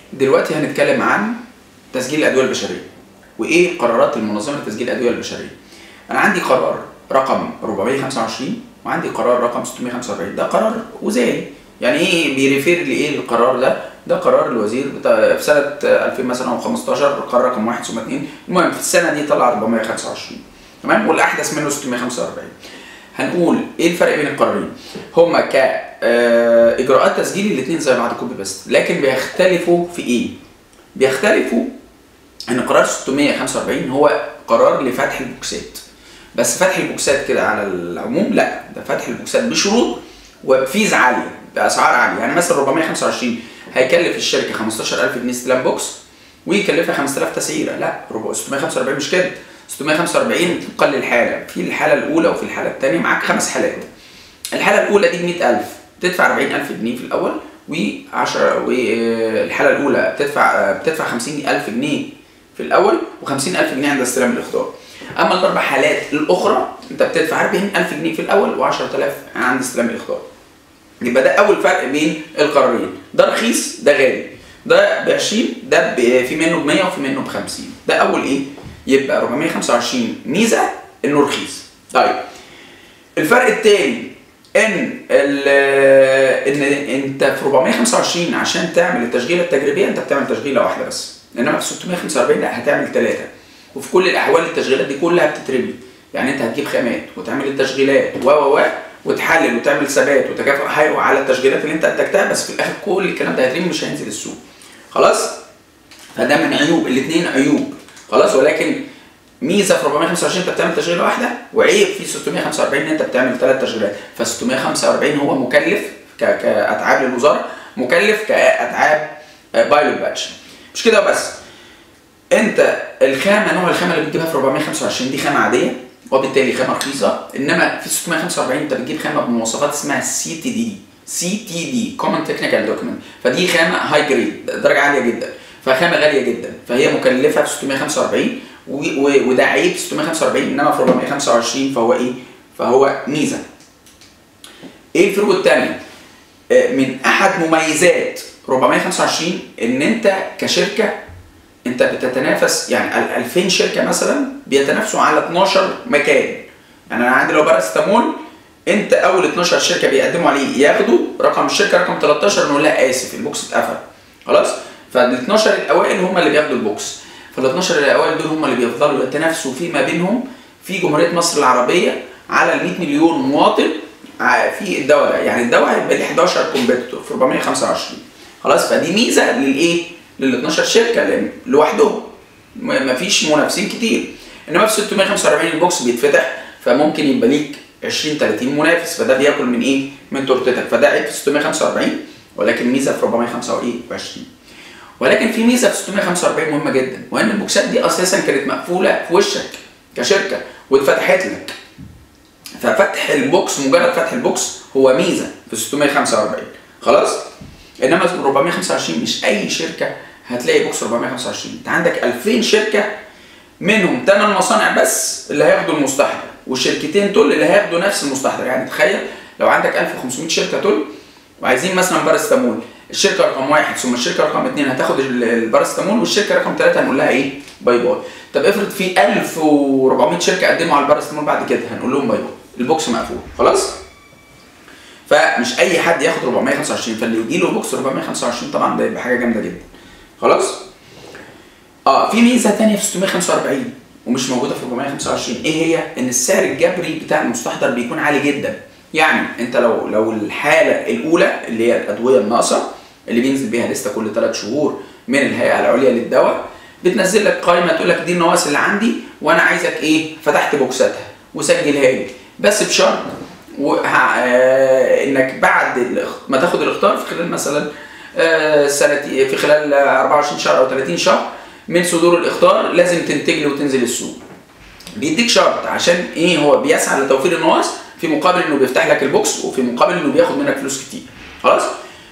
دلوقتي هنتكلم عن تسجيل الادويه البشريه وايه قرارات المنظمه لتسجيل الادويه البشريه انا عندي قرار رقم 425 وعندي قرار رقم 645 ده قرار وزاري يعني ايه بيريفير لايه القرار ده ده قرار الوزير بتاع في سنه 2000 مثلا او 15 قرار رقم 1 ثم 2 المهم في السنه دي طلع 425 تمام والاحدث منه 645 هنقول ايه الفرق بين القرارين هما ك آه، اجراءات تسجيل الاثنين زي بعض كوبي بس لكن بيختلفوا في ايه بيختلفوا ان قرار 645 هو قرار لفتح البوكسات بس فتح البوكسات كده على العموم لا ده فتح البوكسات بشروط وبفيز عاليه باسعار عاليه يعني مثلا 425 هيكلف الشركه 15000 جنيه استلام بوكس ويكلفها 5000 تسعيره لا 645 مش كده 645 طبقا للحاله في الحاله الاولى وفي الحاله الثانيه معاك خمس حالات الحاله الاولى دي ب 100000 تدفع 40000 جنيه في الاول و10 والحاله الاولى بتدفع بتدفع 50000 جنيه في الاول و50000 جنيه عند استلام الاخطار اما الاربع حالات الاخرى انت بتدفع 40000 جنيه في الاول و10000 عند استلام الاخطار يبقى ده اول فرق بين القرارين ده رخيص ده غالي ده ب 20 ده ب- في منه ب 100 وفي منه ب 50 ده اول ايه يبقى 425 ميزه انه رخيص طيب الفرق الثاني ان ال- ان انت في 425 عشان تعمل التشغيله التجريبيه انت بتعمل تشغيله واحده بس انما في 645 لا هتعمل ثلاثه وفي كل الاحوال التشغيلات دي كلها بتترمي يعني انت هتجيب خامات وتعمل التشغيلات و و و وتحلل وتعمل ثبات وتكافؤ حيوي على التشغيلات اللي انت انتجتها بس في الاخر كل الكلام ده هيترمي مش هينزل السوق خلاص فده من عيوب الاثنين عيوب خلاص ولكن ميزه في 425 انت بتعمل تشغيله واحده وعيب في 645 ان انت بتعمل ثلاث تشغيلات ف 645 هو مكلف ك- كاتعاب للوزاره مكلف كاتعاب بايلوت باتش مش كده بس انت الخامه نوع الخامه اللي بتجيبها في 425 دي خامه عاديه وبالتالي خامه رخيصه انما في 645 انت بتجيب خامه بمواصفات اسمها سي تي دي سي تي دي كومن تكنيكال دوكيمنت فدي خامه هاي جريد درجه عاليه جدا فخامه غاليه جدا فهي مكلفه في 645 و- و- وده عيب في 645 انما في 425 فهو ايه؟ فهو ميزه. ايه الفروق الثانيه؟ من احد مميزات 425 ان انت كشركه انت بتتنافس يعني ال 2000 شركه مثلا بيتنافسوا على 12 مكان يعني انا عندي لو بارستامول انت اول 12 شركه بيقدموا عليه ياخدوا رقم الشركه رقم 13 نقول لها اسف البوكس اتقفل خلاص فال 12 الاوائل هم اللي بياخدوا البوكس فال 12 الاوائل دول هم اللي بيفضلوا يتنافسوا فيما بينهم في جمهوريه مصر العربيه على ال 100 مليون مواطن ع- في الدواء ده يعني الدواء هيبقى ليه 11 كومبيتيتور في 425 خلاص فدي ميزه للايه؟ لل 12 شركه لان لوحدهم م- مفيش منافسين كتير انما في 645 البوكس بيتفتح فممكن يبقى ليك 20 30 منافس فده بياكل من ايه؟ من تورتتك فده عيب في 645 ولكن ميزه في 425 ولكن في ميزه في 645 مهمه جدا وان البوكسات دي اساسا كانت مقفوله في وشك كشركه واتفتحت لك ففتح البوكس مجرد فتح البوكس هو ميزه في 645 خلاص انما في 425 مش اي شركه هتلاقي بوكس 425 انت عندك 2000 شركه منهم 8 مصانع بس اللي هياخدوا المستحضر والشركتين دول اللي هياخدوا نفس المستحضر يعني تخيل لو عندك 1500 شركه دول وعايزين مثلا بارستامول الشركه رقم واحد ثم الشركه رقم اثنين هتاخد ال- البارستامول والشركه رقم ثلاثه هنقول لها ايه؟ باي باي. طب افرض في 1400 شركه قدموا على البارستامول بعد كده هنقول لهم باي باي. البوكس مقفول خلاص؟ فمش اي حد ياخد 425 فاللي يجي له بوكس 425 طبعا ده يبقى حاجه جامده جدا. خلاص؟ اه في ميزه ثانيه في 645 ومش موجوده في 425 ايه هي؟ ان السعر الجبري بتاع المستحضر بيكون عالي جدا. يعني انت لو لو الحاله الاولى اللي هي الادويه الناقصه اللي بينزل بيها لسته كل ثلاث شهور من الهيئه العليا للدواء بتنزل لك قائمه تقول لك دي النواقص اللي عندي وانا عايزك ايه فتحت بوكساتها وسجلها لي بس بشرط وه- آه، انك بعد الاخ- ما تاخد الاختار في خلال مثلا آه، سنتين في خلال 24 شهر او 30 شهر من صدور الاختار لازم تنتج لي وتنزل السوق بيديك شرط عشان ايه هو بيسعى لتوفير النواقص في مقابل انه بيفتح لك البوكس وفي مقابل انه بياخد منك فلوس كتير خلاص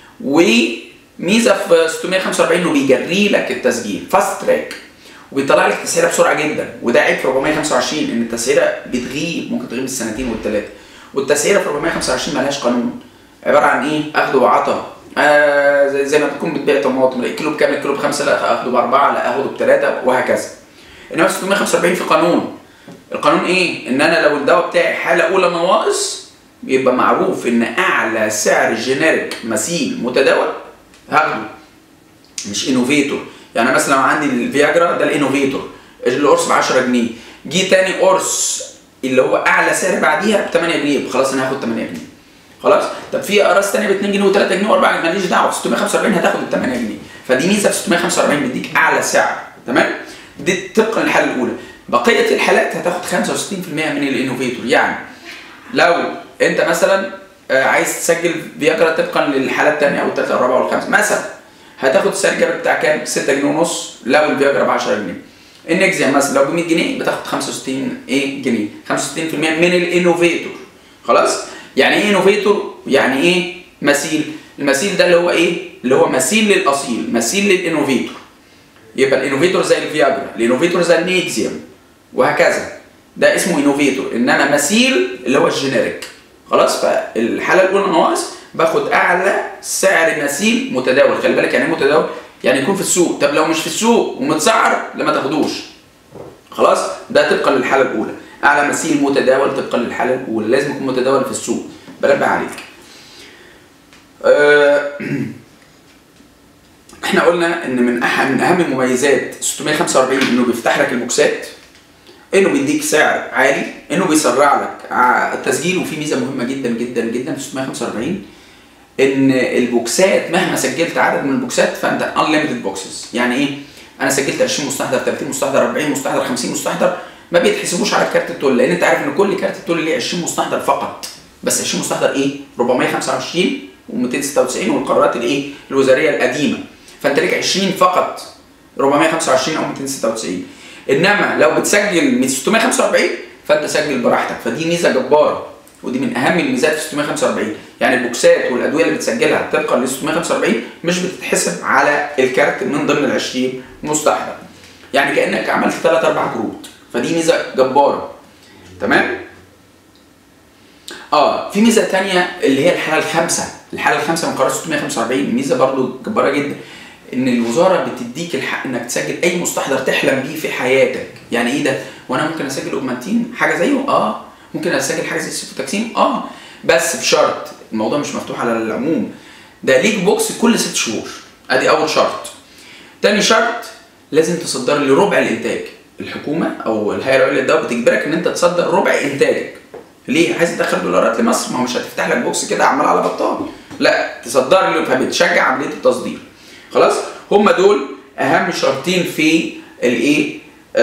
وميزه في 645 انه بيجري لك التسجيل فاست تراك وبيطلع لك تسعيره بسرعه جدا وده عيب في 425 ان التسعيره بتغيب ممكن تغيب السنتين والثلاثه والتسعيره في 425 ملهاش قانون عباره عن ايه؟ اخذ وعطاء آه زي, زي ما بتكون بتبيع طماطم لا الكيلو بكام الكيلو بخمسه لا اخده باربعه لا اخده بثلاثه وهكذا انما 645 في قانون القانون ايه؟ ان انا لو الدواء بتاعي حاله اولى نواقص يبقى معروف ان اعلى سعر جينيريك مثيل متداول هاخده مش انوفيتور يعني مثلا لو عندي الفياجرا ده الانوفيتور القرص ب 10 جنيه جه تاني قرص اللي هو اعلى سعر بعديها ب 8 جنيه خلاص انا هاخد 8 جنيه خلاص طب في اقراص ثانيه ب 2 جنيه و3 جنيه و4 جنيه ماليش دعوه 645 هتاخد ال 8 جنيه فدي ميزه في 645 بيديك اعلى سعر تمام دي طبقا للحاله الاولى بقيه الحالات هتاخد 65% من الانوفيتور يعني لو انت مثلا آه، عايز تسجل فياجرا طبقا للحاله الثانيه او الثالثه او الرابعه او الخامسه مثلا هتاخد السعر الجبري بتاع كام؟ 6 جنيه ونص لو الفياجرا ب 10 جنيه النكزيا مثلا لو ب 100 جنيه بتاخد 65 ايه جنيه 65% من الانوفيتور خلاص يعني ايه انوفيتور يعني ايه مثيل المثيل ده اللي هو ايه اللي هو مثيل للاصيل مثيل للانوفيتور يبقى الانوفيتور زي الفياجرا الانوفيتور زي النيكزيوم وهكذا ده اسمه انوفيتور انما مثيل اللي هو الجينيريك خلاص فالحاله الاولى ناقص باخد اعلى سعر مثيل متداول خلي بالك يعني ايه متداول يعني يكون في السوق طب لو مش في السوق ومتسعر لا ما تاخدوش خلاص ده طبقا للحاله الاولى اعلى مثيل متداول طبقا للحاله الاولى لازم يكون متداول في السوق بنبه عليك أه احنا قلنا ان من احد من اهم المميزات 645 انه بيفتح لك البوكسات انه بيديك سعر عالي انه بيسرع لك ع- التسجيل وفي ميزه مهمه جدا جدا جدا في 645 ان البوكسات مهما سجلت عدد من البوكسات فانت unlimited boxes يعني ايه انا سجلت 20 مستحضر 30 مستحضر 40 مستحضر 50 مستحضر ما بيتحسبوش على كارت التول لان انت عارف ان كل كارت التول ليه 20 مستحضر فقط بس 20 مستحضر ايه 425 و296 والقرارات الايه الوزاريه القديمه فانت ليك 20 فقط 425 او 296 انما لو بتسجل من 645 فانت سجل براحتك فدي ميزه جباره ودي من اهم الميزات في 645 يعني البوكسات والادويه اللي بتسجلها طبقا ل 645 مش بتتحسب على الكارت من ضمن ال 20 مستحضر يعني كانك عملت 3 4 كروت فدي ميزه جباره تمام اه في ميزه تانية اللي هي الحاله الخامسه الحاله الخامسه من قرار 645 ميزه برضو جباره جدا ان الوزاره بتديك الحق انك تسجل اي مستحضر تحلم بيه في حياتك يعني ايه ده وانا ممكن اسجل اوجمانتين حاجه زيه اه ممكن اسجل حاجه زي السيفوتاكسين اه بس بشرط الموضوع مش مفتوح على العموم ده ليك بوكس كل ست شهور ادي اول شرط تاني شرط لازم تصدر لي ربع الانتاج الحكومه او الهيئه العليا للدواء بتجبرك ان انت تصدر ربع انتاجك ليه عايز تدخل دولارات لمصر ما هو مش هتفتح لك بوكس كده عمال على بطال لا تصدر لي فبتشجع عمليه التصدير خلاص هم دول اهم شرطين في الايه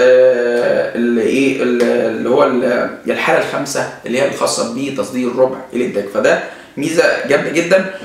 آه الايه اللي هو ال- الحاله الخامسه اللي هي الخاصه بتصدير ربع الانتاج فده ميزه جامده جدا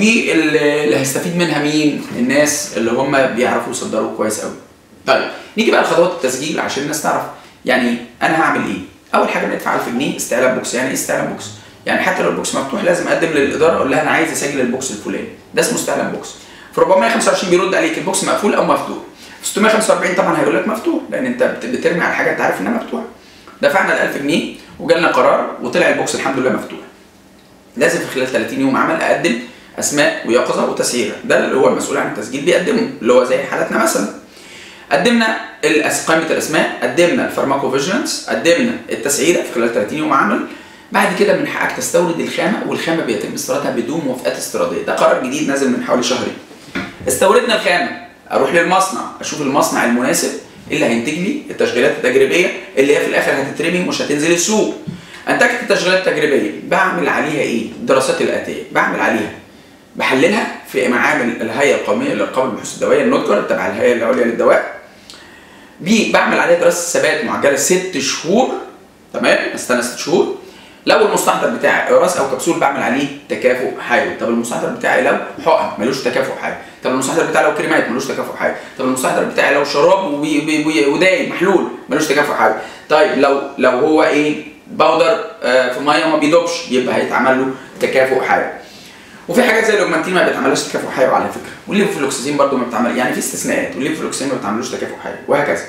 واللي هيستفيد منها مين الناس اللي هم بيعرفوا يصدروا كويس قوي طيب نيجي بقى لخطوات التسجيل عشان الناس تعرف يعني انا هعمل ايه اول حاجه ندفع 1000 جنيه استعلام بوكس يعني ايه استعلام بوكس يعني حتى لو البوكس مفتوح لازم اقدم للاداره اقول لها انا عايز اسجل البوكس الفلاني ده اسمه استعلام بوكس في 425 بيرد عليك البوكس مقفول او مفتوح في 645 طبعا هيقول لك مفتوح لان انت بت- بترمي على حاجه انت عارف انها مفتوحه دفعنا ال 1000 جنيه وجالنا قرار وطلع البوكس الحمد لله مفتوح لازم في خلال 30 يوم عمل اقدم اسماء ويقظه وتسعيره ده اللي هو المسؤول عن التسجيل بيقدمه اللي هو زي حالتنا مثلا قدمنا الأس- قائمه الاسماء قدمنا الفارماكو فيجيلانس قدمنا التسعيره في خلال 30 يوم عمل بعد كده من حقك تستورد الخامه والخامه بيتم استيرادها بدون موافقات استيراديه ده قرار جديد نازل من حوالي شهرين استوردنا الخامه اروح للمصنع اشوف المصنع المناسب اللي هينتج لي التشغيلات التجريبيه اللي هي في الاخر هتترمي ومش هتنزل السوق انتجت التشغيلات التجريبيه بعمل عليها ايه الدراسات الاتيه بعمل عليها بحللها في معامل الهيئه القوميه للارقام البحوث الدوائيه النوتجر تبع الهيئه العليا للدواء بي بعمل عليها دراسه ثبات معجله ست شهور تمام استنى ست شهور لو المستحضر بتاعي راس او كبسول بعمل عليه تكافؤ حيوي طب المستحضر بتاعي لو حقن ملوش تكافؤ حيوي طب المستحضر بتاعي لو كريمات ملوش تكافؤ حيوي طب المستحضر بتاعي لو شراب وبي- بي- بي- ودايم محلول ملوش تكافؤ حيوي طيب لو لو هو ايه باودر آه، في ميه وما بيدوبش يبقى هيتعمل له تكافؤ حيوي وفي حاجات زي الاوجمانتين ما بيتعملهاش تكافؤ حيوي على فكره والليفوفلوكسيزين برضو ما بتعمل يعني في استثناءات والليفوفلوكسيزين ما بتعملوش تكافؤ حيوي وهكذا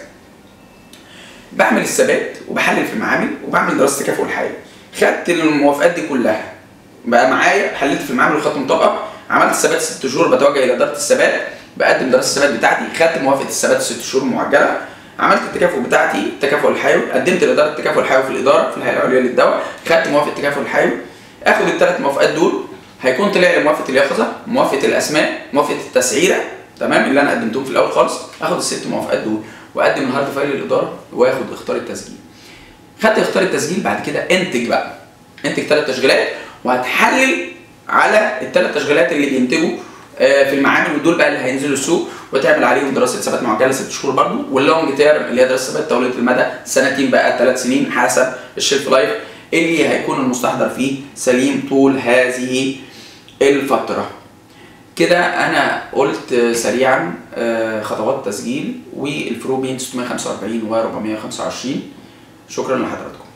بعمل الثبات وبحلل في المعامل وبعمل دراسه تكافؤ الحيوي خدت الموافقات دي كلها بقى معايا حللت في المعامل وخدت مطابقه عملت الثبات ست شهور بتوجه الى اداره الثبات بقدم دراسه الثبات بتاعتي خدت موافقه الثبات ست شهور معجله عملت التكافؤ بتاعتي التكافؤ الحيوي قدمت لاداره التكافؤ الحيوي في الاداره في الهيئه العليا للدواء خدت موافقه التكافؤ الحيوي اخد الثلاث موافقات دول هيكون طلع لي موافقه اليقظه موافقه الاسماء موافقه التسعيره تمام اللي انا قدمتهم في الاول خالص اخد الست موافقات دول واقدم الهارد فايل للاداره واخد اختار التسجيل خدت اختار التسجيل بعد كده انتج بقى انتج ثلاث تشغيلات وهتحلل على الثلاث تشغيلات اللي بينتجوا آه، في المعامل ودول بقى اللي هينزلوا السوق وتعمل عليهم دراسه ثبات معجله ست شهور برضه واللونج تيرم اللي هي دراسه ثبات طويله المدى سنتين بقى ثلاث سنين حسب الشيلف لايف اللي هيكون المستحضر فيه سليم طول هذه الفتره كده انا قلت سريعا آه، خطوات التسجيل والفروق بين 645 و 425 شكرا لحضراتكم